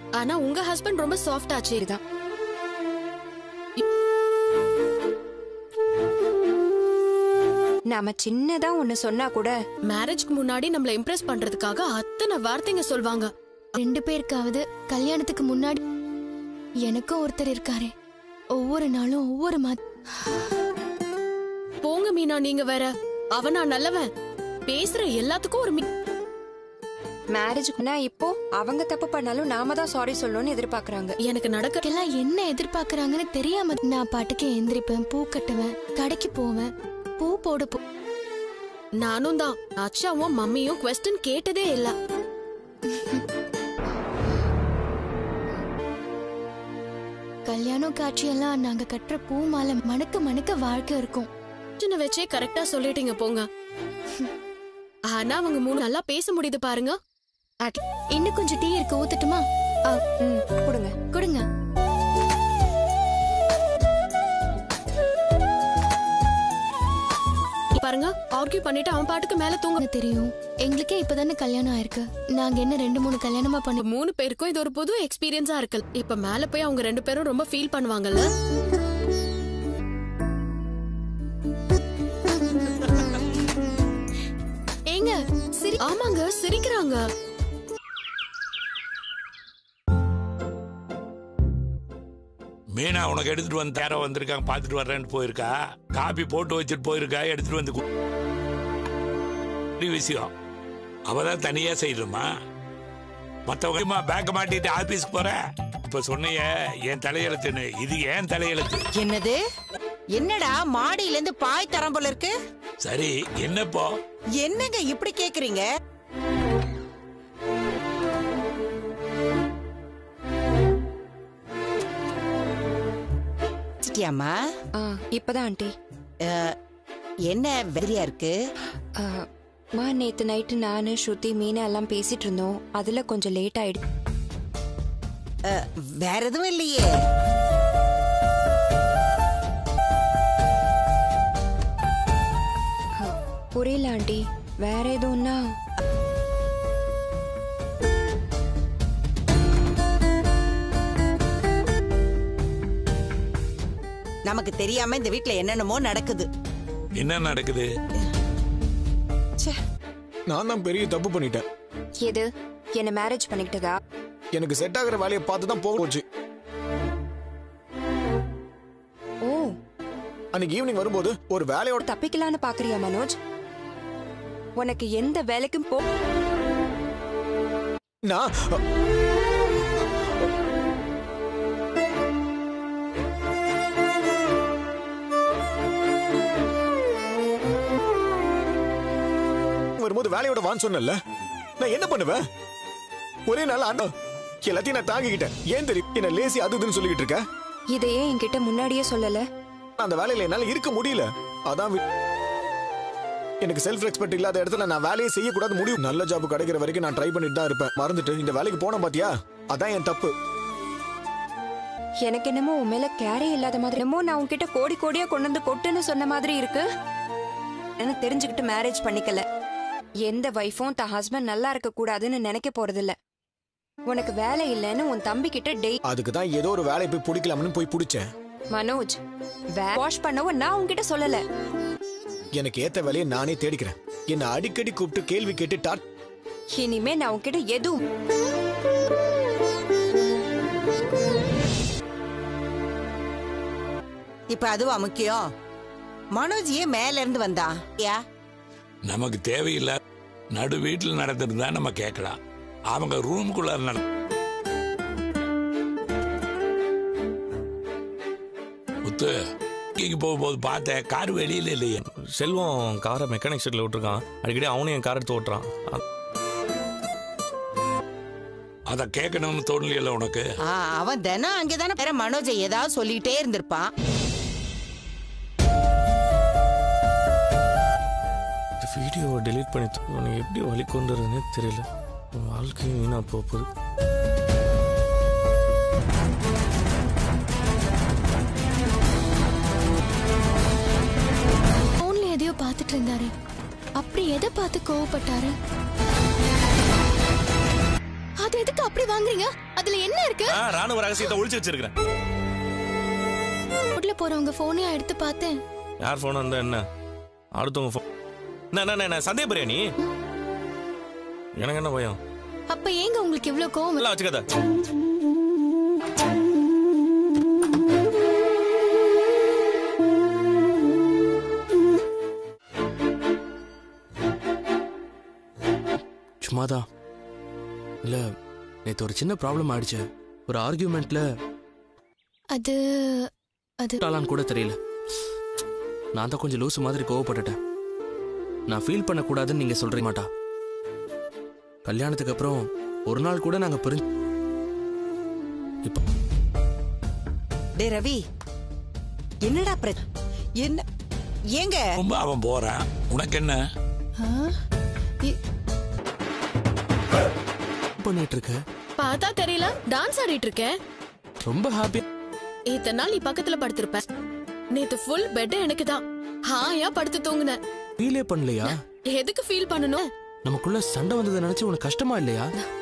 ஆனா உங்க ஹஸ்பண்ட் ரொம்ப சாஃப்ட் ஆச்சு இதுதான் நாம சின்னதா ஒண்ணு சொன்னா கூட மேரேஜ்க்கு முன்னாடி நம்மள இம்ப்ரெஸ் பண்றதுக்காக அத்தனை வார்த்தைங்க சொல்வாங்க ரெண்டு பேருக்காவது கல்யாணத்துக்கு முன்னாடி எனக்கும் ஒருத்தர் இருக்காரே ஒவ்வொரு நாளும் ஒவ்வொரு மா போங்க மீனா நீங்க வேற அவனா நல்லவன் பேசுற எல்லாத்துக்கும் ஒரு மீ- மேரேஜுக்குனா இப்போ அவங்க தப்பு பண்ணாலும் நாம தான் சாரி சொல்லணும்னு எதிர்பார்க்கறாங்க எனக்கு நடக்க எல்லாம் என்ன எதிர்பார்க்கறாங்கன்னு தெரியாம நான் பாட்டுக்கு எந்திரிப்பேன் பூ கட்டுவேன் கடைக்கு போவேன் பூ போட போ நானும் தான் அச்சாவும் மம்மியும் கொஸ்டின் கேட்டதே இல்ல கல்யாணம் காட்சியெல்லாம் நாங்க கட்டுற பூ மாலை மணக்க மணக்க வாழ்க்கை இருக்கும் சின்ன வச்சே கரெக்டா சொல்லிட்டீங்க போங்க ஆனா அவங்க மூணு நல்லா பேச முடியுது பாருங்க அட்- இன்னும் கொஞ்சம் டீ இருக்கு ஊத்தட்டுமா ஆ, ம், கொடுங்க கொடுங்க பாருங்க ஆர்கியூ பண்ணிட்டு அவன் பாட்டுக்கு மேல தூங்க எனக்கு தெரியும் எங்களுக்கே இப்பதானே கல்யாணம் ஆயிருக்கு நாங்க என்ன ரெண்டு மூணு கல்யாணமா பண்ணி மூணு பேருக்கும் இது ஒரு புது எக்ஸ்பீரியன்ஸா இருக்கு இப்ப மேல போய் அவங்க ரெண்டு பேரும் ரொம்ப ஃபீல் பண்ணுவாங்கல்ல ஏங்க சரி ஆமாங்க சிரிக்கிறாங்க மீனா உனக்கு எடுத்துட்டு வந்து யாரோ வந்திருக்காங்க பார்த்துட்டு வர்றேன்னு போயிருக்கா காபி போட்டு வச்சுட்டு போயிருக்கா எடுத்துட்டு வந்து கு- பெரிய விஷயம் அவ தான் தனியா செய்யணுமா மற்றவங்க பேக்க மாட்டிட்டு ஆபீஸ்க்கு போற இப்ப சொன்னியே என் தலையெழுத்துன்னு இது ஏன் தலையெழுத்து என்னது என்னடா மாடியில இருந்து பாய் தரம் போல இருக்கு சரி என்னப்போ என்னங்க இப்படி கேக்குறீங்க சிட்டியாம்மா ஆ, இப்பதான் ஆண்டி என்ன வெறியா இருக்கு ஆ, மா நேத்து நைட்டு நானு ஸ்ருதி மீனா எல்லாம் பேசிட்டு இருந்தோம் அதுல கொஞ்சம் லேட் ஆயிடுச்சு அஹ், வேற எதுவும் இல்லையே ஆ, புரியல ஆண்டி வேற எதுவும்னா நமக்கு தெரியாம இந்த வீட்ல என்னென்னமோ நடக்குது என்ன நடக்குது ச்சே, நான் தான் பெரிய தப்பு பண்ணிட்டேன் எது என்ன மேரேஜ் பண்ணிக்கிட்டதா எனக்கு செட் ஆகுற வேலையை பார்த்து தான் போச்சு ஓ அன்னைக்கு ஈவினிங் வரும்போது ஒரு வேலையோட தப்பிக்கலான்னு பாக்குறியா மனோஜ் உனக்கு எந்த வேலைக்கும் போ நான் வரும்போது வேலையோட வான்னு சொன்னல நான் என்ன பண்ணுவேன் ஒரே நாள் அந்த எல்லாத்தையும் நான் தாங்கிக்கிட்டேன் ஏன் தெரியும் என்ன லேசி அது இதுன்னு சொல்லிக்கிட்டு இருக்க இதையே என்கிட்ட முன்னாடியே சொல்லல அந்த வேலையில என்னால இருக்க முடியல அதான் வி- எனக்கு செல்ஃப் ரெஸ்பெக்ட் இல்லாத இடத்துல நான் வேலையை செய்யக்கூடாது முடியும் நல்ல ஜாப் கிடைக்கிற வரைக்கும் நான் ட்ரை பண்ணிட்டு தான் இருப்பேன் மறந்துட்டு இந்த வேலைக்கு போன பாத்தியா அதான் என் தப்பு எனக்கு என்னமோ உன் மேல கேரே இல்லாத மாதிரி என்னமோ நான் உன்கிட்ட கோடி கோடியா கொண்டு வந்து கொட்டுன்னு சொன்ன மாதிரி இருக்கு எனக்கு தெரிஞ்சுக்கிட்டு மேரேஜ் பண்ணிக்கல எந்த வைஃபும் தன் ஹஸ்பண்ட் நல்லா இருக்க கூடாதுன்னு நினைக்க போறதில்ல உனக்கு வேலை இல்லைன்னு உன் தம்பி கிட்ட டெய் அதுக்கு தான் ஏதோ ஒரு வேலையை போய் பிடிக்கலாம்னு போய் பிடிச்சேன் மனோஜ் வாஷ் பண்ணவும் நான் உன்கிட்ட சொல்லல எனக்கு ஏத்த வேலையை நானே தேடிக்கிறேன் என்ன அடிக்கடி கூப்பிட்டு கேள்வி கேட்டு டாட் இனிமே நான் உன்கிட்ட எதுவும் இப்ப அதுவா முக்கியம் மனோஜ் ஏன் மேல இருந்து வந்தா யா நமக்கு தேவையில்லை நடு வீட்டில் நடந்திருந்தா நம்ம கேட்கலாம் அவங்க ரூமுக்குள்ள நட முத்து இங்க போகும்போது பார்த்தேன் கார் வெளியில இல்லையே செல்வம் காரை மெக்கானிக் ஷெட்ல விட்டுருக்கான் அடிக்கடி அவனும் என் காரை எடுத்து ஓட்டுறான் அ- அதை கேட்கணும்னு தோணலையில உனக்கு ஆ, அவன் தினம் அங்கதானே வேற மனோஜை ஏதாவது சொல்லிட்டே இருந்திருப்பான் இந்த வீடியோவை டெலீட் பண்ணி த- உனக்கு எப்படி வழி கொண்டு வருதுன்னே தெரியல உன் வாழ்க்கையும் வீணா போக போகுது போன்ல எதையோ பார்த்துட்டு இருந்தாரு அப்படி எதை பார்த்து கோவப்பட்டாரு அது எதுக்கு அப்படி வாங்குறீங்க அதுல என்ன இருக்கு ஆ, ராணுவ ரகசியத்தை ஒளிச்சு வச்சிருக்கிறேன் ரோட்ல போறவங்க போனையும் எடுத்து பார்த்தேன் யார் போன் வந்தா என்ன அடுத்தவங்க phone- என்ன என்ன, என்ன என்ன சந்தேகப்படுறியா நீ எனக்கு என்ன பயம் அப்ப ஏங்க உங்களுக்கு இவ்ளோ கோவம் எல்லாம் வச்சுக்காத சும்மாதான் இல்ல நேத்து ஒரு சின்ன ப்ராப்ளம் ஆயிடுச்சு ஒரு ஆர்கியூமெண்ட்ல அது அது டாலான்னு கூட தெரியல நான் தான் கொஞ்சம் லூசு மாதிரி கோவப்பட்டுட்டேன் நான் ஃபீல் பண்ணக்கூடாதுன்னு நீங்க சொல்றீங்க மாட்டா கல்யாணத்துக்கு அப்புறம் ஒரு நாள் கூட நாங்க பிரிஞ்சு இப்போ டே ரவி என்னடா பிர என்ன ஏங்க ரொம்ப அவன் போறான் உனக்கு என்ன பண்ணிட்டு இருக்க பார்த்தா தெரியல டான்ஸ் ஆடிட்டு இருக்கேன் ரொம்ப ஹாப்பி இத்தனை நாள் நீ பக்கத்துல படுத்திருப்ப நேத்து ஃபுல் பெட் எனக்கு தான் ஹாயா படுத்து தூங்குனேன் ஃபீலே பண்ணலையா எதுக்கு ஃபீல் பண்ணணும் நமக்குள்ள சண்டை வந்ததை நினைச்சு உனக்கு கஷ்டமா இல்லையா